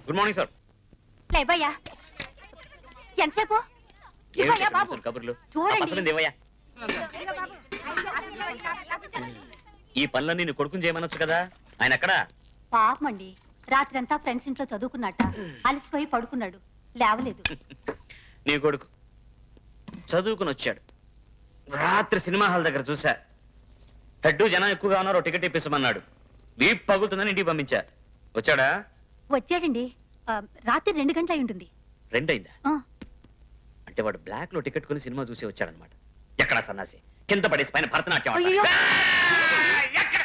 Good morning sir లేవయ్యా ఎంతసేపు ఇవ్వయ్యా బాబు కబుర్లు చూడండి. ఆ పసరంది ఇవ్వయ్యా ఈ పనులన్నీ నీ కొడుకుని చేయమనొచ్చు కదా ఆయన ఎక్కడా పాపమండి రాత్రంతా ఫ్రెండ్స్ ఇంట్లో చదువుకున్నట్ట అలసిపోయి పడుకున్నాడు లేవలేదు నీ కొడుకు చదువుకుని వచ్చాడు రాత్రి సినిమా హాల్ దగ్గర చూసా తడ్డు జనం ఎక్కువగా ఉన్నారు ఓ టికెట్ ఇప్పించమన్నాడు వీప్ పగులుతుందని ఇంటికి పంపించా వచ్చాడా వచ్చాడండి ఆ, రాత్రి రెండు గంటల అయి ఉంటుంది రెండైందా ఆ, అంటే వాడు బ్లాక్ లో టికెట్ కొని సినిమా చూసి వచ్చాడనమాట ఎక్కడ సన్నాసి కింద పడేసి పైన భరతనాట్యం ఆడతాడు. అయ్యో. ఆ, ఎక్కడ?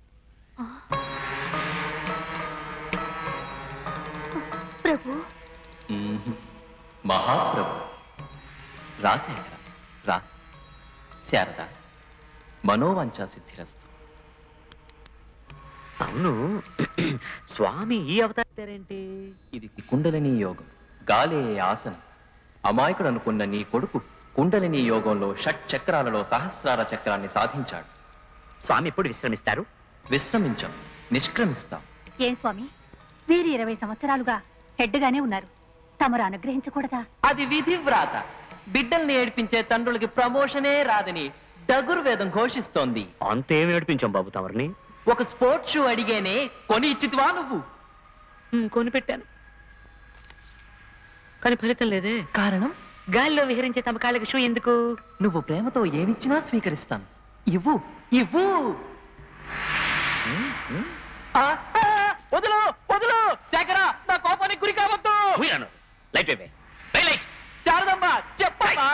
ప్రభు మహాప్రభు రాశేఖర రా శారద మనోవంచా సిద్ధిరస్తు అవును స్వామి ఈ అవతారేంటి ఇది కుండలిని యోగం గాలే ఆసనం అమాయకుడు అనుకున్న నీ కొడుకు కుండలిని యోగంలో షట్ చక్రాలలో సహస్రార చక్రాన్ని సాధించాడు స్వామి ఎప్పుడు విశ్రమిస్తారు విశ్రమించం నిష్క్రమిస్తాం ఏం స్వామి వీరు ఇరవై సంవత్సరాలుగా హెడ్గానే ఉన్నారు తమరు అనుగ్రహించకూడదా అది విధి వ్రాత బిడ్డల్ని ఏడిపించే తండ్రులకి ప్రమోషనే రాదని డగురు వేదం ఘోషిస్తోంది అంతేం ఏడిపించాం బాబు తమరిని ఒక స్పోర్ట్స్ షూ అడిగేనే కొని ఇచ్చితివా నువ్వు కొని పెట్టాను కానీ ఫలితం లేదే కారణం గాలిలో విహరించే తమ కాళ్ళకి షూ ఎందుకు నువ్వు ప్రేమతో ఏమిచ్చినా స్వీకరిస్తాను ఇవ్వు ఇవ్వు ఆ, ఆ, వదులు వదులు శేఖర నా కోపానికి గురి కావద్దు ఊయను. లైట్ వేవే వే లైట్ శారదమ్మ చెప్పమ్మా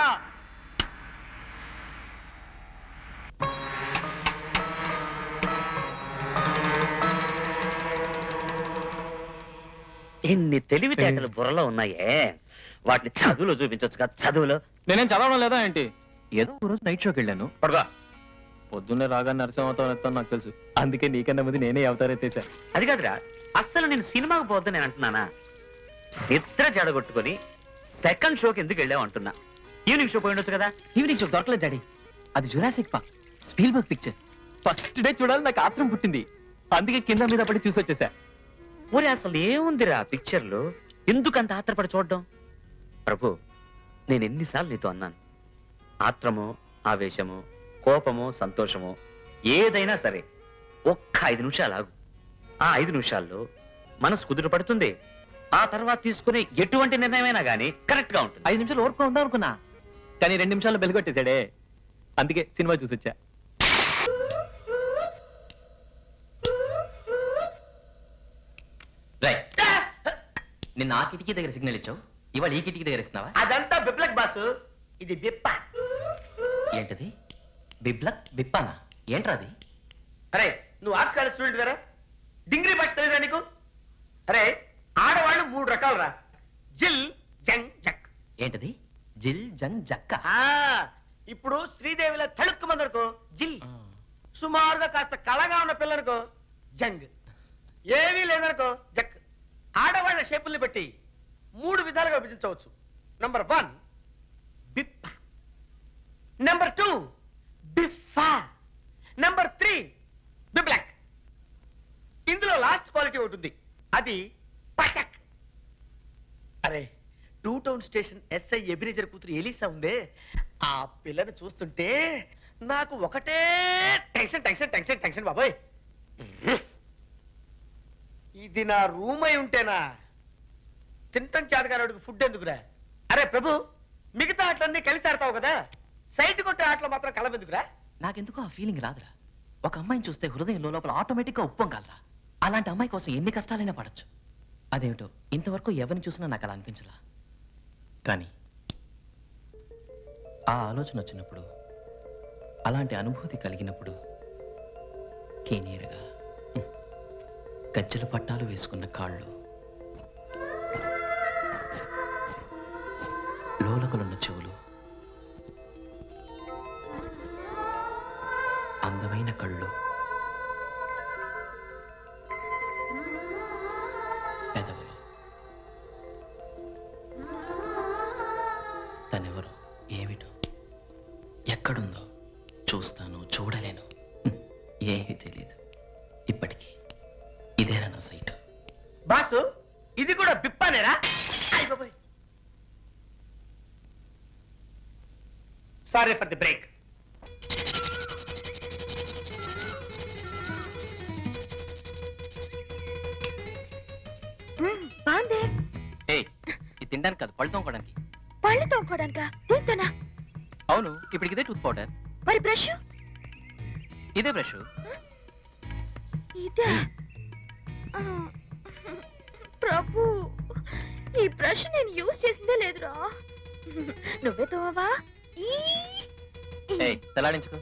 ఎన్ని తెలివితేటలు బుర్రలో ఉన్నాయే వాటిని చదువులో చూపించవచ్చు కదా చదువులో నేనేం చదవడం లేదా ఏంటి ఏదో ఒక రోజు నైట్ షోకి వెళ్ళాను పడుకో పొద్దున్నే రాగా నరసింహ అవతారం ఎత్తాను నాకు తెలుసు అందుకే నీకన్నా ముందు నేనే అవతారం ఎత్తేసా అది కాదురా అస్సలు నేను సినిమాకు పోద్దని నేను అంటున్నానా నిద్ర జడగొట్టుకొని సెకండ్ షోకి ఎందుకు వెళ్ళావు అంటున్నా ఈవినింగ్ షో పోయి ఉండొచ్చు కదా ఈవినింగ్ షోకి దొరకలేదు డాడీ అది Jurassic Park Spielberg picture first day చూడాలి నాకు ఆత్రం పుట్టింది అందుకే కింద మీద పడి చూసి వచ్చేసా ఒరే అసలు ఏముందిరా పిక్చర్ లో ఎందుకంత ఆత్రపడి చూడడం ప్రభు నేను ఎన్నిసార్లు నీతో అన్నాను ఆత్రమో ఆవేశమో కోపమో సంతోషమో ఏదైనా సరే ఒక్క ఐదు నిమిషాలు ఆగు ఆ ఐదు నిమిషాల్లో మనసు కుదురు పడుతుంది ఆ తర్వాత తీసుకునే ఎటువంటి నిర్ణయమైనా గానీ కరెక్ట్ గా ఉంటుంది ఐదు నిమిషాలు ఓర్పు ఉందాం అనుకున్నా కానీ రెండు నిమిషాలు బెలగొట్టేశాడే అందుకే సినిమా చూసి వచ్చా నిన్న ఆ కిటికీ దగ్గర సిగ్నల్ ఇచ్చావు ఇవాళ ఈ కిటికీ దగ్గర ఇస్తున్నావా అదంతా బిప్లక్ బాసు ఇది బిప్ప ఏంటది బిబ్లక్ బిప్పానా ఏంట్రా అది అరే నువ్వు ఆర్ట్స్ కాలేజ్ స్టూడెంట్ వేరా డింగ్రీ భాష తెలియదా నీకు అరే ఆడవాళ్ళు మూడు రకాలు రా జిల్ జంగ్ జక్ ఏంటది జిల్ జంగ్ జక్క ఆ, ఇప్పుడు శ్రీదేవిలో తళుక్కు మందనుకో జిల్ సుమారుగా కాస్త కళగా ఉన్న పిల్లనుకో జంగ్ ఏమీ లేదనుకో జక్ ఆడవాళ్ళ షేపుల్ని బట్టి మూడు విధాలుగా విభజించవచ్చు నంబర్ వన్ బిప్ప నెంబర్ టూ బిఫా నెంబర్ త్రీ బిబ్లాక్ ఇందులో లాస్ట్ క్వాలిటీ ఒకటి ఉంది అది పచక్ అరే two town station SI Ebenezer కూతురు ఎలీసా ఉందే ఆ పిల్లని చూస్తుంటే నాకు ఒకటే టెన్షన్ టెన్షన్ టెన్షన్ టెన్షన్ బాబాయ్ ఇది నా రూమ్ అయి ఉంటేనా తింటం చేతగారుడికి ఫుడ్ ఎందుకురా అరే ప్రభు మిగతా ఆటలన్నీ కలిసి ఆడతావు కదా సైట్ కొట్టే ఆటలు మాత్రం కలవెందుకురా నాకెందుకో ఆ ఫీలింగ్ రాదురా ఒక అమ్మాయిని చూస్తే హృదయంలో లోపల ఆటోమేటిక్ గా ఉప్పొంగాలరా అలాంటి అమ్మాయి కోసం ఎన్ని కష్టాలైనా పడచ్చు అదేమిటో ఇంతవరకు ఎవరిని చూసినా నాకు అలా అనిపించలా కానీ ఆ ఆలోచన వచ్చినప్పుడు అలాంటి అనుభూతి కలిగినప్పుడు కీనీరగా హ్మ్, గజ్జల పట్టాలు వేసుకున్న కాళ్ళు లోలకులున్న చెవులు అందమైన కళ్ళు పెదవులు తనెవరు ఏమిటో ఎక్కడుందో చూస్తాను చూడలేను హ్మ్, ఏమీ తెలియదు ఇప్పటికీ ఇదేనా నా సైట్ బాసు ఇది కూడా బిప్పానేరా సారీ ఫర్ ది బ్రేక్ బాగుందే ఏ ఇది తినడానికి కాదు పళ్ళు తోముకోవడానికి పళ్ళు తోముకోవడానికా దీంతోనా అవును ఇప్పుడు ఇదే టూత్ పౌడర్ మరి బ్రష్ ఇదే బ్రష్ ఇదే ఆ, ప్రభు ఈ బ్రష్ నేను యూజ్ చేసిందే లేదురా నువ్వే తోవా ఈ, ఈ, ఏ తెల్లాడించుకో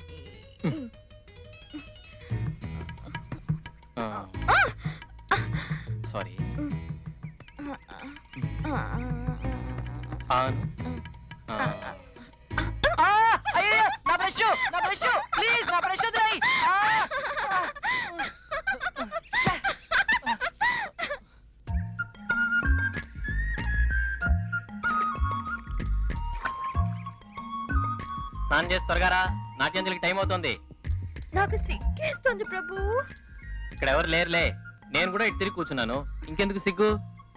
సారీ ఆ, అవును ఆ, నా బ్రష్ నా బ్రష్ ప్లీజ్ నా బ్రష్ స్నానం చేసి త్వరగా రా నాట్యాంజలికి టైం అవుతుంది నాకు సిగ్గేస్తుంది ప్రభు ఇక్కడ ఎవరు లేరులే నేను కూడా ఇటు తిరిగి కూర్చున్నాను ఇంకెందుకు సిగ్గు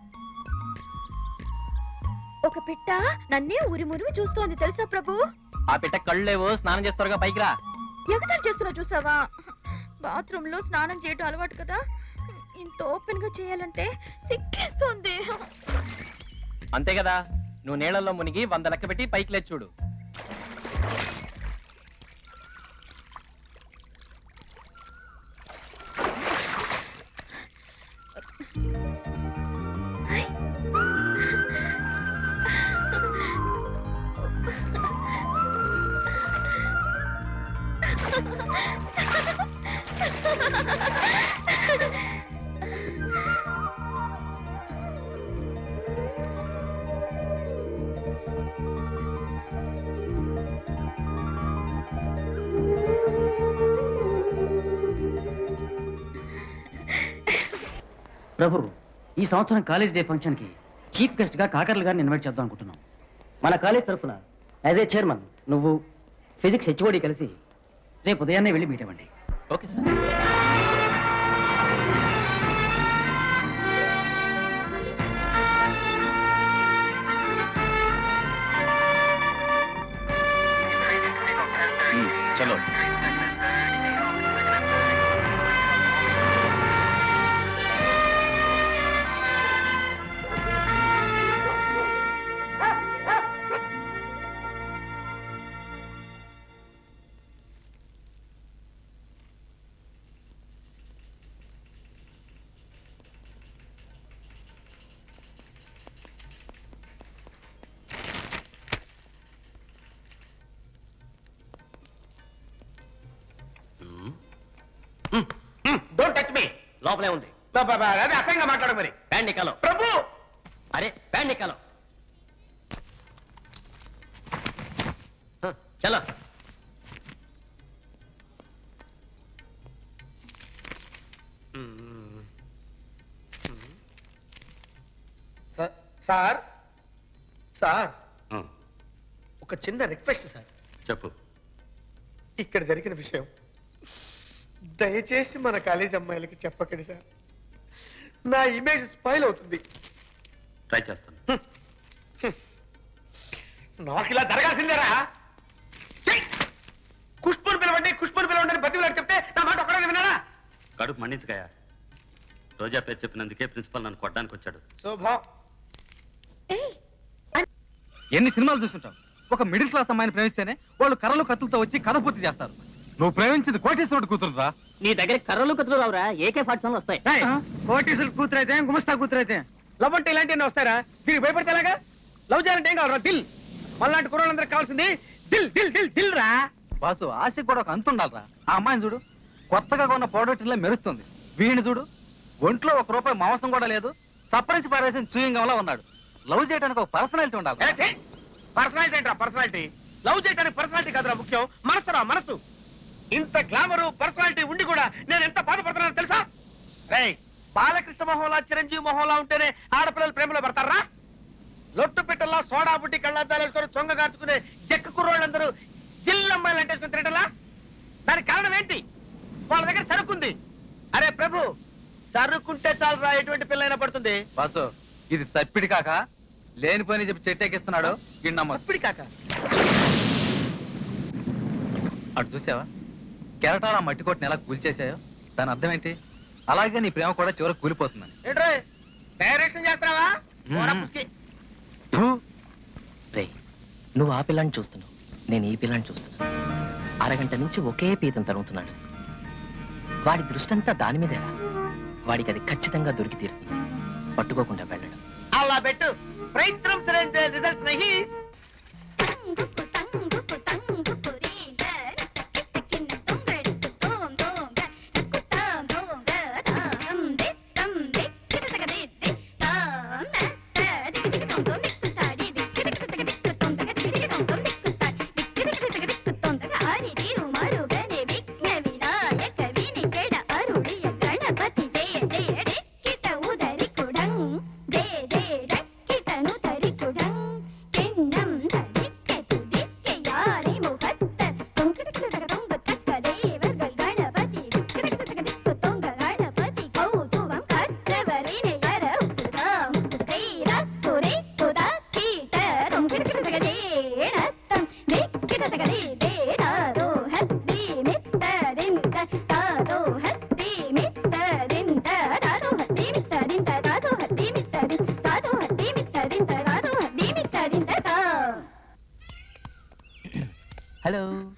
ఒక పిట్ట నన్నే ఉరి మురిమి చూస్తోంది తెలుసా ప్రభు ఆ పిట్ట కళ్ళు లేవు స్నానం చేసి త్వరగా పైకి రా ఎగతాళి చేస్తున్నా చూసావా బాత్రూమ్ లో స్నానం చేయడం అలవాటు కదా ఇంత ఓపెన్ గా చేయాలంటే సిగ్గేస్తోంది అంతే కదా నువ్వు నీళ్ళల్లో మునిగి వంద లెక్క పెట్టి పైకి లేచి చూడు ప్రభు ఈ సంవత్సరం కాలేజ్ డే ఫంక్షన్ కి చీఫ్ గెస్ట్ గా కాకర్ల గారిని ఇన్వైట్ చేద్దాం అనుకుంటున్నాం మన కాలేజ్ తరఫున యాజ్ ఏ చైర్మన్ నువ్వు ఫిజిక్స్ హెచ్ఓడి కలిసి రేపు ఉదయాన్నే వెళ్ళి మీట్ అవ్వండి ఓకే సార్ చలో డోంట్ టచ్ మీ లోపలే ఉంది అదే అసహ్యంగా మాట్లాడు మరి ప్యాంట్ నికాలో ప్రభు అరే ప్యాంట్ నికాలో హ, చలో సార్ సార్ సార్ ఒక చిన్న రిక్వెస్ట్ సార్ చెప్పు ఇక్కడ జరిగిన విషయం దయచేసి మన కాలేజ్ అమ్మాయిలకి చెప్పకండి సార్ నా ఇమేజ్ స్పాయిల్ అవుతుంది ట్రై చేస్తాను నాకు ఇలా జరగాల్సిందేరా ఛీ! కుష్పుని పిలవండి కుష్పుని పిలవండి అని బతిలాడు చెప్తే నా మాట ఒక్కడే విన్నారా కడుపు మండించకాయ రోజా పేరు చెప్పినందుకే ప్రిన్సిపల్ నన్ను కొట్టడానికి వచ్చాడు శోభా ఏయ్, ఎన్ని సినిమాలు చూస్తుంటావు ఒక మిడిల్ క్లాస్ అమ్మాయిని ప్రేమిస్తేనే వాళ్ళు కర్రలు కత్తులతో వచ్చి కథ పూర్తి చేస్తారు నువ్వు ప్రేమించింది కోటేశ్వరుడు కూతురురా నీ దగ్గర కర్రలు కత్తులు రావురా ఏకే ఫార్టీ సెవెన్ వస్తాయి కోటేశ్వరుడు కూతురు అయితే గుమస్తా కూతురు అయితే లవ్ అంటే ఇలాంటివన్నీ వస్తారా దీనికి భయపడితే ఎలాగా లవ్ చేయాలంటే ఏం కావాలరా దిల్ మళ్ళాంటి కుర్రోళ్ళందరికి కావాల్సింది దిల్ దిల్ దిల్ దిల్ రా బాసు ఆశ కూడా ఒక అంత ఉండాలిరా ఆ అమ్మాయిని చూడు కొత్తగా కొన్న పౌడర్ మెరుస్తుంది వీడిని చూడు ఒంట్లో ఒక రూపాయి మాంసం కూడా లేదు సప్పరించి పారేసిన చూయింగంలో ఉన్నాడు లవ్ చేయడానికి ఒక పర్సనాలిటీ ఉండాలి పర్సనాలిటీ ఏంట్రా పర్సనాలిటీ లవ్ చేయడానికి పర్సనాలిటీ కాదురా ముఖ్యం మనసురా మనసు ఇంత గ్లామరు పర్సనాలిటీ ఉండి కూడా నేను ఎంత బాధపడుతున్నానో తెలుసా రేయ్ బాలకృష్ణ మొహంలా చిరంజీవి మొహంలా ఉంటేనే ఆడపిల్లలు ప్రేమలో పడతారా లొట్టు పిట్టల్లా సోడా బుట్టి కళ్ళద్దాలు వేసుకొని చొంగ కార్చుకునే చెక్క కుర్రోళ్ళందరూ జిల్లమ్మాయిలు అంటేసుకుని తిరగటలా దానికి కారణం ఏంటి వాళ్ళ దగ్గర సరుకుంది అరే ప్రభు సరుకుంటే చాలరా ఎటువంటి పిల్లైనా పడుతుంది బాసు ఇది సప్పిడి కాక లేనిపోయిన చెప్పి చెట్టెక్కిస్తున్నాడు గిన్నమ్మ అప్పుడు కాక అటు చూసావా కెరటాల మట్టి కొట్టిన ఎలా కూల్చేశాయో దాని అర్థం ఏంటి అలాగే నీ ప్రేమ కూడా చివరికి కూలిపోతుందని ఏంట్రే డైరెక్షన్ చేస్తున్నావా మ్మ్. పోరా పుస్కి. ఫు! రే నువ్వు ఆ పిల్లాన్ని చూస్తున్నావు నేను ఈ పిల్లాన్ని చూస్తున్నా అరగంట నుంచి ఒకే పీతం తరుగుతున్నాడు వాడి దృష్టి అంతా దాని మీదేరా వాడికి అది ఖచ్చితంగా దొరికి తీరుతుంది పట్టుకోకుండా వెళ్ళడం అలా పెట్టు ప్రయత్నం సరైన రిజల్ట్స్ నహి తంగుకు తంగుకు తంగుకు రీగర్ కిన్న తొంగడుకు తోం తోంగ నక్కు తాం తోంగ తాం దే తం దే కిటతగ దే దే తాం న త దిగి దిగి తొం తొం నిక్కు తాడి దిక్కి దిక్కి తగ దిక్కు తొం తగ దిగి దిగి తొం తొం నిక్కు తాడి దిక్కి దిక్కి తగ దిక్కు తొం తగ హరి తీరు మరుగనే విఘ్న వినాయక వినికెడ అరుడియ గణపతి జయ జయ దిక్కిత ఉదరి కుడం జయ జయ రక్కితను తరి కుడం కిన్నం దిక్కెతు దిక్కెయారి ముఖత్త తొంకిటకిట తగ తొంగ తక్క దేవర్గల్ గణపతి దిక్కిట తగ దిక్కు తొంగ గణపతి కౌతువం కట్టవరినే యర ఉత్తుదాం ఉత్తైర తురే తుదా కీట తొంకిటకిట తగ దేనత్తం దిక్కిట తగ దే దే తాదో హత్తి మిత్త దింత తాదో హత్తి మిత్త దింత తాదో హత్తి మిత్త దింత తాదో హత్తి మిత్త దింత తాదో హత్తి మిత్త దింత తాదో హత్తి మిత్త దింత తా హలో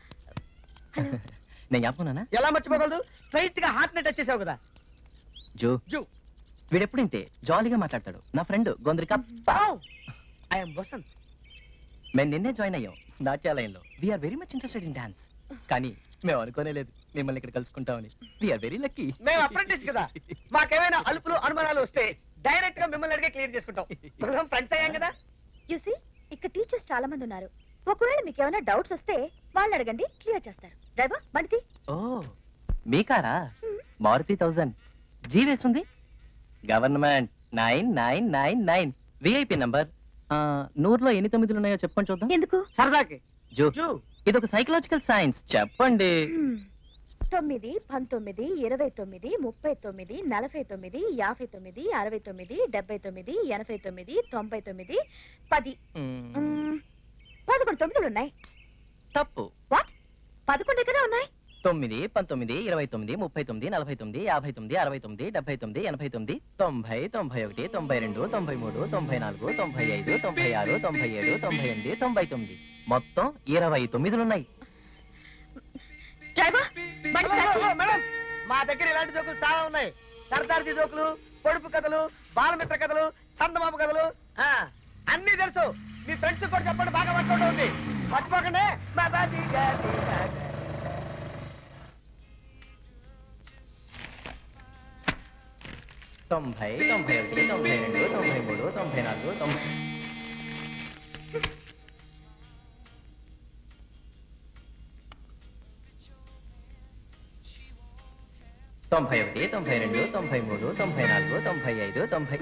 నేను జ్ఞాపకున్నానా ఎలా మర్చిపోగలదు స్ట్రైట్ గా హార్ట్ ని టచ్ చేసావు కదా జో జో. వీడెప్పుడింతే జాలీగా మాట్లాడతాడు నా ఫ్రెండ్ గొందరిక ఐఎమ్ వసంత్ మేము నిన్నే జాయిన్ అయ్యాం నాట్యాలయంలో we're very much interested in dance కానీ మేము అనుకోనే లేదు మిమ్మల్ని ఇక్కడ కలుసుకుంటామని వీఆర్ వెరీ లక్కీ మేము అప్రెంటిస్ కదా మాకేమైనా అలుపులు అనుమానాలు వస్తే డైరెక్ట్ గా మిమ్మల్ని అడిగే క్లియర్ చేసుకుంటాం మనం ఫ్రెండ్స్ అయ్యాం కదా యూసి ఇక్కడ టీచర్స్ చాలా మంది ఉన్నారు ఒకవేళ మీకు ఏమైనా డౌట్స్ వస్తే వాళ్ళు అడగండి క్లియర్ చేస్తారు డ్రైవర్ బండిది ఓ మీ కారా మారుతి థౌజండ్ జీ వేస్తుంది government nine nine nine nine VIP number నూరులో ఎన్ని తొమ్మిదిలు ఉన్నాయో చెప్పండి చూద్దాం ఎందుకు సరదాకి జో జూ ఇది ఒక సైకలాజికల్ సైన్స్ చెప్పండి హ్మ్. తొమ్మిది పంతొమ్మిది ఇరవై తొమ్మిది ముప్పై తొమ్మిది నలభై తొమ్మిది యాభై తొమ్మిది అరవై తొమ్మిది డెబ్బై తొమ్మిది ఎనభై తొమ్మిది తొంభై తొమ్మిది పది మ్మ్, మ్మ్, పదకొండు తొమ్మిదిలు ఉన్నాయి తప్పు వాట్ పదకొండే కదా ఉన్నాయి తొమ్మిది పంతొమ్మిది ఇరవై తొమ్మిది ముప్పై తొమ్మిది నలభై తొమ్మిది యాభై తొమ్మిది అరవై తొమ్మిది డెబ్బై తొమ్మిది ఎనభై తొమ్మిది తొంభై తొంభై ఒకటి తొంభై రెండు తొంభై మూడు తొంభై నాలుగు తొంభై ఐదు తొంభై ఆరు తొంభై ఏడు తొంభై ఎనిమిది తొంభై తొమ్మిది మొత్తం ఇరవై తొమ్మిదిలున్నాయి డ్రైవర్ బండి స్టార్ట్ చేయి. మేడం మా దగ్గర ఇలాంటి జోకులు చాలా ఉన్నాయి సరదార్జీ జోకులు పొడుపు కథలు బాలమిత్ర కథలు చందమామ కథలు ఆ, అన్నీ తెలుసు మీ ఫ్రెండ్స్ కూడా చెప్పండి బాగా వర్కౌట్ ఉంది మర్చిపోకండి మా బాజీ గాజీ గాజీ. తొంభై తొంభై ఒకటి తొంభై రెండు తొంభై మూడు తొంభై నాలుగు తొంభై తొంభై ఒకటి తొంభై రెండు తొంభై మూడు తొంభై నాలుగు తొంభై ఐదు తొంభై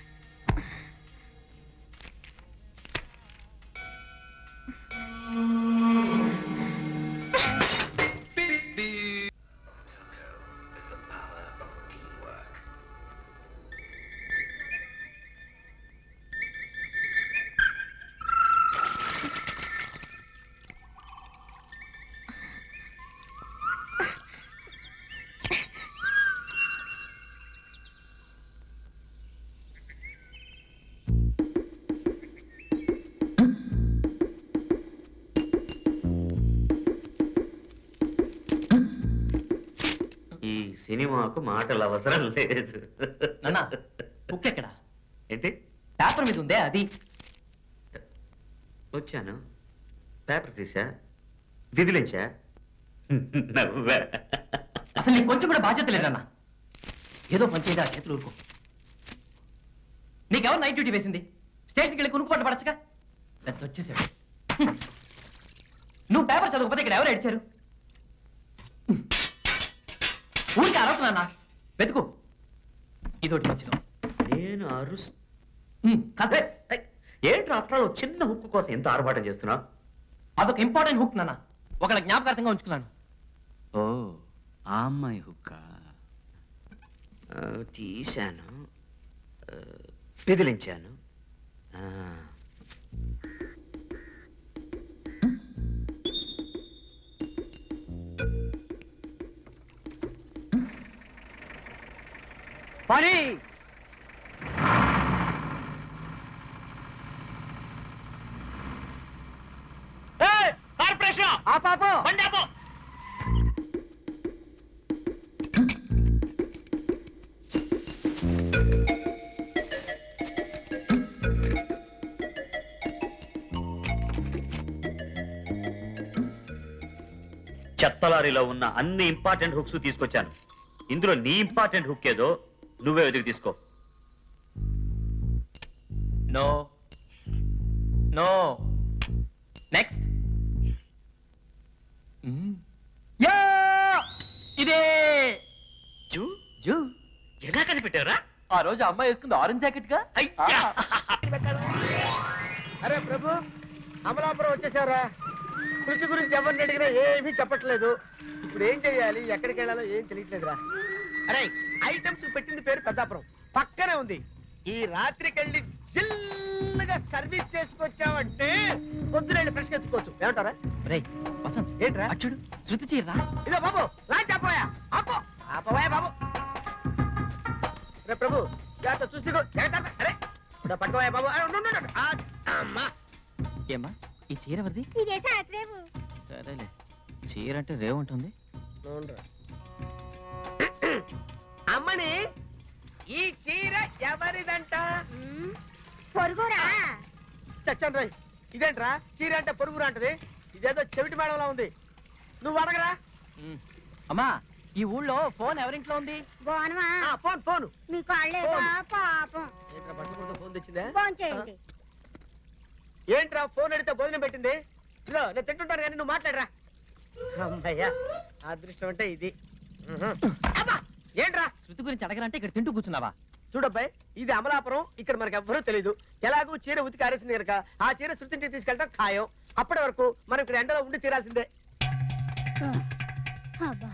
ఈ సినిమాకు మాటలు అవసరం లేదు నాన్న బుక్ ఎక్కడ ఏంటి పేపర్ మీద ఉందే అది వచ్చాను పేపర్ తీసా విదిలించా నవ్వా అసలు నీకు కొంచెం కూడా బాధ్యత లేదన్నా ఏదో పని చేయదా చేతులు ఊరుకో నీకెవరు నైట్ డ్యూటీ వేసింది స్టేషన్కి వెళ్ళి కునుకు పట్టు పడచ్చుగా పెద్ద వచ్చేసాడు హ్మ్. నువ్వు పేపర్ చదవకపోతే ఇక్కడ ఎవరు ఏడ్చారు హ్మ్. ఊరికి అరవుతున్నా వెతుకు ఇదోటి మధ్యలో నేను అరుస్ హ్మ్, కదే. ఏంటి ఆఫ్టర్ ఆల్ చిన్న హుక్కు కోసం ఎంత ఆర్భాటం చేస్తున్నావు అదొక ఇంపార్టెంట్ హుక్ నాన్న ఒకళ్ళ జ్ఞాపకార్థంగా ఉంచుకున్నాను ఓ ఆ అమ్మాయి హుక్క తీశాను ఆ, పిదిలించాను ఆ. పని కార్పొరేషన్ ఆ పాపం బండి ఆపు. చెత్త లారీలో ఉన్న అన్ని ఇంపార్టెంట్ హుక్స్ తీసుకొచ్చాను ఇందులో నీ ఇంపార్టెంట్ హుక్ ఏదో నువ్వే వెతికి తీసుకో నో నో నెక్స్ట్ యా ఇదే జూ జూ ఎలా కనిపెట్టారా ఆ రోజు అమ్మాయి వేసుకుంది ఆరెంజ్ జాకెట్ గా అయ్యా! అరే ప్రభు అమలాపురం వచ్చేసారా కృషి గురించి ఎవరిని అడిగినా ఏమీ చెప్పట్లేదు ఇప్పుడు ఏం చెయ్యాలి ఎక్కడికి వెళ్ళాలో ఏం తెలియట్లేదురా అరే ఐటమ్స్ పెట్టింది పేరు పెద్దాపురం పక్కనే ఉంది ఈ రాత్రికెళ్ళి జిల్లుగా సర్వీస్ చేసుకొచ్చామంటే పొద్దున ఫ్రెష్ ఎత్తుకోవచ్చు ఏమంటారా రే వసంత్ ఏంట్రా అచ్చుడు శృతి చీర్రా ఇదో బాబు లాంచ్ ఆపోయా ఆపో ఆపోయా బాబు రే ప్రభు జాగ్రత్త చూసి జాగ్రత్త అరే ఇదో పట్టుకోయా బాబు అరే, ఉండు, ఉండు, ఉండు. ఆ, అమ్మా ఏమ్మా ఈ చీర ఎవరిది ఇదే సాత్రేవు సరేలే చీర అంటే రేవు ఉంటుంది అవునురా. అమ్మని ఈ చీర ఎవరిదంట పొరుగురా చచ్చాను రాయ్ ఇదేంట్రా చీర అంటే పొరుగురా అంటది ఇదేదో చెవిటి మేడంలా ఉంది నువ్వు అడగరా అమ్మా ఈ ఊళ్ళో ఫోన్ ఎవరింట్లో ఉంది బోనమా ఆ, ఫోన్ ఫోన్ మీ కాళ్ళేదా పాపం ఏంట్రా పట్టుకుంటూ ఫోన్ తెచ్చిందా ఫోన్ చేయండి ఏంట్రా ఫోన్ అడిగితే భోజనం పెట్టింది ఇదో నేను తింటుంటాను కానీ నువ్వు మాట్లాడరా అమ్మయ్యా అదృష్టం అంటే ఇది ఉహు. అబ్బా! ఏంట్రా శృతి గురించి అడగరంటే ఇక్కడ తింటూ కూర్చున్నావా చూడబ్బాయి ఇది అమలాపురం ఇక్కడ మనకు ఎవ్వరూ తెలియదు ఎలాగూ చీర ఉతికి ఆరేసింది కనుక ఆ చీర శృతింటికి తీసుకెళ్ళడం ఖాయం అప్పటి వరకు మనం ఇక్కడ ఎండలో ఉండి తీరాల్సిందే అబ్బా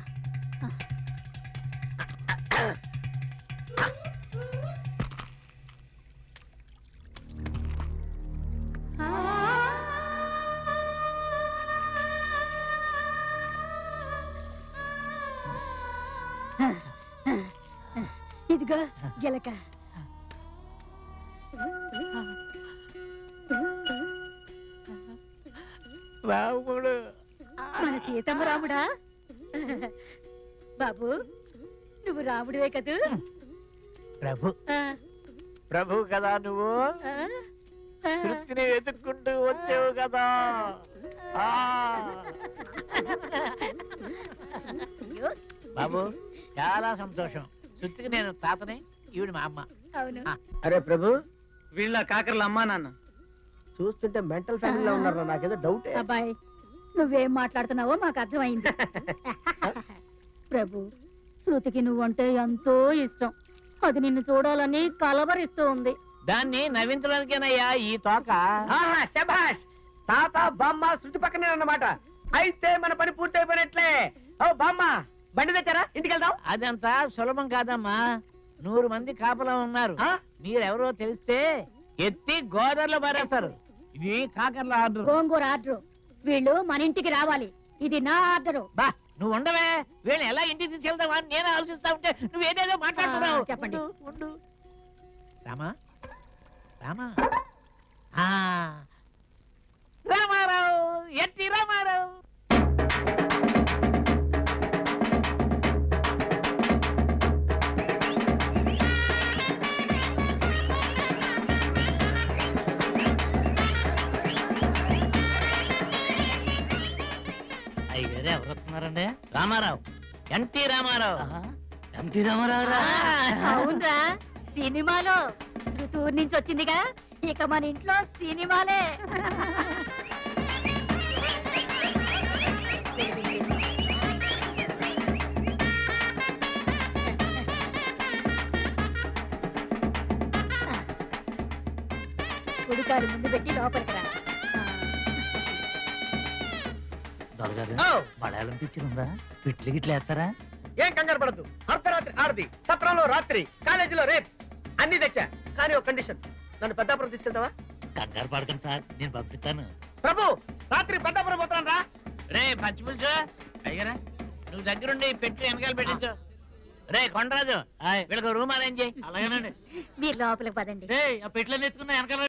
ఇదిగో గిలక మన సీతమ్మ రాముడా బాబు నువ్వు రాముడివే కదూ ప్రభు ఆ, ప్రభు కదా నువ్వు ఆ, ఆ. శృతిని వెతుక్కుంటూ వచ్చావు కదా ఆ. అయ్యో, బాబు చాలా సంతోషం శృతికి నేను తాతని ఈవిడ మా అమ్మ అవును అరే ప్రభు వీళ్ళ కాకర్ల అమ్మా నాన్న చూస్తుంటే మెంటల్ ఫ్యామిలీలో ఉన్నారు నాకేదో డౌట్ అబ్బాయి నువ్వేం మాట్లాడుతున్నావో మాకు అర్థమైంది ప్రభు శృతికి నువ్వంటే ఎంతో ఇష్టం అది నిన్ను చూడాలని కలవరిస్తూ ఉంది దాన్ని నవ్వించడానికేనయ్యా ఈ తోక ఆహా, శభాష్ తాత బామ్మ శృతి పక్కనే అన్నమాట అయితే మన పని పూర్తి అయిపోయినట్లే ఓ బామ్మ బండి తెచ్చారా ఇంటికి వెళ్దాం అదంతా సులభం కాదమ్మా నూరు మంది కాపలా ఉన్నారు ఆ? మీరెవరో తెలిస్తే ఎత్తి గోదావరిలో పారేస్తారు ఇది కాకర్ల ఆర్డర్ గోంగూర ఆర్డర్ వీళ్ళు మన ఇంటికి రావాలి ఇది నా ఆర్డరు బా నువ్వు ఉండవే వీళ్ళని ఎలా ఇంటికి తీసుకెళ్తావా అని నేను ఆలోచిస్తా ఉంటే నువ్వు ఏదేదో మాట్లాడుతున్నావు ఆ, చెప్పండి. ఉండు, ఉండు. రామా రామా ఆ, రామారావు ఎట్టి రామారావు అయ్యారు ఎవరు వస్తున్నారండి రామారావు ఎన్టీ రామారావు ఎన్టీ రామారావు అవునరా సినిమాలో శృతూరు నుంచి వచ్చిందిగా ఇక మన ఇంట్లో సినిమాలే కుడికారు ముందు పెట్టి లోపలికి రా దొరగారు ఓ, మలయాళం పిక్చర్ ఉందా పిట్లు గిట్లు వేస్తారా ఏం కంగారు పడద్దు అర్ధరాత్రి ఆడది సత్రంలో రాత్రి కాలేజీలో రేప్ అన్ని తెచ్చా కానీ ఒక కండిషన్ నన్ను పెద్దాపురం తీసుకెళ్తావా కంగారు పడకండి సార్ నేను పంపిస్తాను ప్రభు రాత్రి పెద్దాపురం పోతాను రా రే పచ్చిపులుసు అయ్యగారా నువ్వు దగ్గరుండి పెట్టి వెనకాల పెట్టించు రే కొండరాజు వీళ్ళకి రూమ్ అరేంజ్ చేయి అలాగేనండి మీరు లోపలికి పదండి రే ఆ పెట్లని ఎత్తుకున్నా వెనకాల